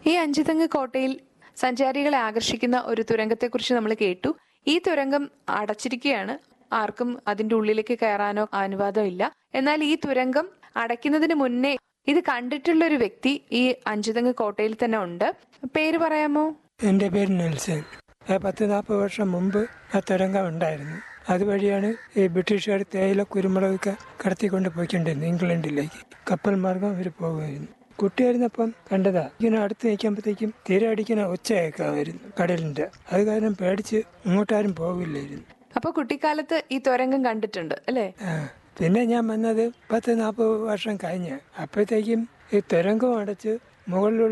ഈ അഞ്ചുതെങ്ങ് കോട്ടയിൽ സഞ്ചാരികളെ ആകർഷിക്കുന്ന ഒരു തുരങ്കത്തെക്കുറിച്ച് നമ്മൾ കേട്ടു ഈ തുരങ്കം അടച്ചിരിക്കുകയാണ് ആർക്കും അതിന്റെ ഉള്ളിലേക്ക് കയറാനോ അനുവാദമില്ല എന്നാൽ ഈ തുരങ്കം അടയ്ക്കുന്നതിന് മുന്നേ ഇത് കണ്ടിട്ടുള്ള ഒരു വ്യക്തി ഈ അഞ്ചുതെങ്ങ് കോട്ടയിൽ തന്നെ ഉണ്ട് പേര് പറയാമോ എൻ്റെ പേര് നെൽസൺ ആ പത്ത് നാൽപ്പത് വർഷം മുമ്പ് ആ തുരങ്കം ഉണ്ടായിരുന്നു അതുവഴിയാണ് ഈ ബ്രിട്ടീഷുകാർ തേയില കുരുമുളകൊക്കെ കടത്തിക്കൊണ്ട് പോയിക്കൊണ്ടിരുന്നത് ഇംഗ്ലണ്ടിലേക്ക് കപ്പൽ മാർഗം അവർ പോകുമായിരുന്നു കുട്ടിയായിരുന്നപ്പം കണ്ടതാ ഇങ്ങനെ അടുത്ത് നിൽക്കുമ്പോഴത്തേക്കും തീരെ അടിക്കുന്ന ഒച്ച കേൾക്കാമായിരുന്നു കടലിൻ്റെ അത് കാരണം പേടിച്ച് ഇങ്ങോട്ടാരും പോകില്ലായിരുന്നു അപ്പൊ കുട്ടിക്കാലത്ത് ഈ തുരങ്കം കണ്ടിട്ടുണ്ട് അല്ലേ ആ പിന്നെ ഞാൻ വന്നത് പത്ത് നാൽപ്പത് വർഷം കഴിഞ്ഞ് അപ്പോഴത്തേക്കും ഈ തുരങ്കം അടച്ച് മുകളിലുള്ള